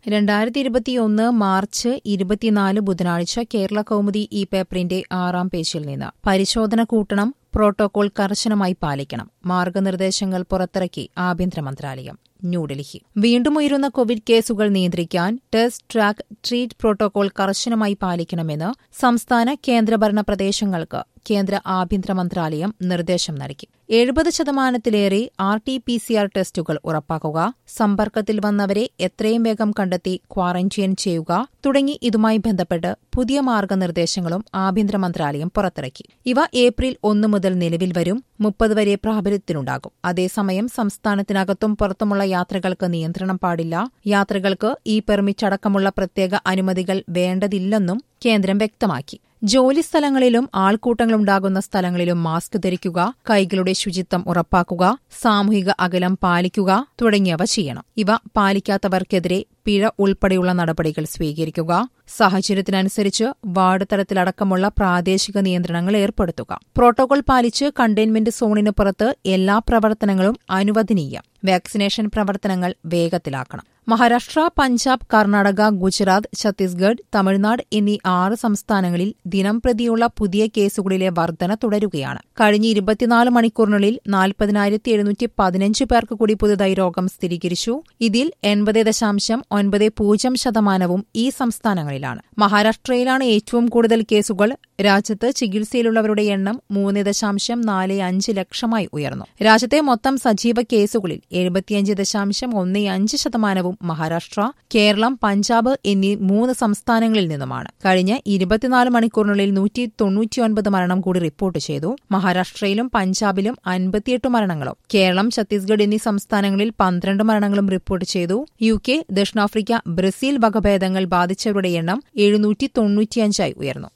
രണ്ടായിരത്തി ഇരുപത്തിയൊന്ന് മാർച്ച് ഇരുപത്തിനാല് ബുധനാഴ്ച കേരള കൗമുദി ഈ പേപ്പറിന്റെ ആറാം പേജിൽ നിന്ന് പരിശോധന കൂട്ടണം പ്രോട്ടോകോൾ കർശനമായി പാലിക്കണം മാർഗനിർദ്ദേശങ്ങൾ പുറത്തിറക്കി ആഭ്യന്തര മന്ത്രാലയം ന്യൂഡൽഹി വീണ്ടും ഉയരുന്ന കോവിഡ് കേസുകൾ നിയന്ത്രിക്കാൻ ടെസ്റ്റ് ട്രാക്ക് ട്രീറ്റ് പ്രോട്ടോകോൾ കർശനമായി പാലിക്കണമെന്ന് സംസ്ഥാന കേന്ദ്രഭരണ പ്രദേശങ്ങൾക്ക് കേന്ദ്ര ആഭ്യന്തര മന്ത്രാലയം നിർദ്ദേശം നൽകി എഴുപത് ശതമാനത്തിലേറെ R T P C R ടെസ്റ്റുകൾ ഉറപ്പാക്കുക സമ്പർക്കത്തിൽ വന്നവരെ എത്രയും വേഗം കണ്ടെത്തി ക്വാറന്റൈൻ ചെയ്യുക തുടങ്ങി ഇതുമായി ബന്ധപ്പെട്ട് പുതിയ മാർഗനിർദ്ദേശങ്ങളും ആഭ്യന്തര മന്ത്രാലയം പുറത്തിറക്കി ഇവ ഏപ്രിൽ ഒന്ന് മുതൽ നിലവിൽ വരും മുപ്പത് വരെ പ്രാബല്യത്തിലുണ്ടാകും അതേസമയം സംസ്ഥാനത്തിനകത്തും പുറത്തുമുള്ള യാത്രകൾക്ക് നിയന്ത്രണം പാടില്ല യാത്രകൾക്ക് ഈ പെർമിറ്റ് അടക്കമുള്ള പ്രത്യേക അനുമതികൾ വേണ്ടതില്ലെന്നും കേന്ദ്രം വ്യക്തമാക്കി ജോലിസ്ഥലങ്ങളിലും ആൾക്കൂട്ടങ്ങളുണ്ടാകുന്ന സ്ഥലങ്ങളിലും മാസ്ക് ധരിക്കുക കൈകളുടെ ശുചിത്വം ഉറപ്പാക്കുക സാമൂഹിക അകലം പാലിക്കുക തുടങ്ങിയവ ചെയ്യണം ഇവ പാലിക്കാത്തവർക്കെതിരെ പിഴ ഉൾപ്പെടെയുള്ള നടപടികൾ സ്വീകരിക്കുക സാഹചര്യത്തിനനുസരിച്ച് വാർഡ് തലത്തിലടക്കമുള്ള പ്രാദേശിക നിയന്ത്രണങ്ങൾ ഏർപ്പെടുത്തുക പ്രോട്ടോകോൾ പാലിച്ച് കണ്ടെയ്ൻമെന്റ് സോണിന് പുറത്ത് എല്ലാ പ്രവർത്തനങ്ങളും അനുവദനീയം വാക്സിനേഷൻ പ്രവർത്തനങ്ങൾ വേഗത്തിലാക്കണം മഹാരാഷ്ട്ര പഞ്ചാബ് കർണാടക ഗുജറാത്ത് ഛത്തീസ്ഗഡ് തമിഴ്നാട് എന്നീ ആറ് സംസ്ഥാനങ്ങളിൽ ദിനംപ്രതിയുള്ള പുതിയ കേസുകളിലെ വർധന തുടരുകയാണ് കഴിഞ്ഞ ഇരുപത്തിനാല് മണിക്കൂറിനുള്ളിൽ നാൽപ്പതിനായിരത്തി എഴുന്നൂറ്റി പതിനഞ്ച് പേർക്ക് കൂടി പുതുതായി രോഗം സ്ഥിരീകരിച്ചു ഇതിൽ എൺപത് ദശാംശം ഒൻപത് പൂജ്യം ശതമാനവും ഈ സംസ്ഥാനങ്ങളിലാണ് മഹാരാഷ്ട്രയിലാണ് ഏറ്റവും കൂടുതൽ കേസുകൾ രാജ്യത്ത് ചികിത്സയിലുള്ളവരുടെ എണ്ണം മൂന്ന് ദശാംശം നാല് അഞ്ച് ലക്ഷമായി ഉയർന്നു രാജ്യത്തെ മൊത്തം സജീവ കേസുകളിൽ എഴുപത്തിയഞ്ച് ദശാംശം ഒന്ന് അഞ്ച് ശതമാനവും മഹാരാഷ്ട്ര കേരളം പഞ്ചാബ് എന്നീ മൂന്ന് സംസ്ഥാനങ്ങളിൽ നിന്നുമാണ് കഴിഞ്ഞ ഇരുപത്തിനാല് മണിക്കൂറിനുള്ളിൽ നൂറ്റി തൊണ്ണൂറ്റിയൊൻപത് മരണം കൂടി റിപ്പോർട്ട് ചെയ്തു മഹാരാഷ്ട്രയിലും പഞ്ചാബിലും അൻപത്തിയെട്ട് മരണങ്ങളും കേരളം ഛത്തീസ്ഗഡ് എന്നീ സംസ്ഥാനങ്ങളിൽ പന്ത്രണ്ട് മരണങ്ങളും റിപ്പോർട്ട് ചെയ്തു യു കെ ദക്ഷിണാഫ്രിക്ക ബ്രസീൽ വകഭേദങ്ങൾ ബാധിച്ചവരുടെ എണ്ണം എഴുന്നൂറ്റി തൊണ്ണൂറ്റിയഞ്ചായി ഉയർന്നു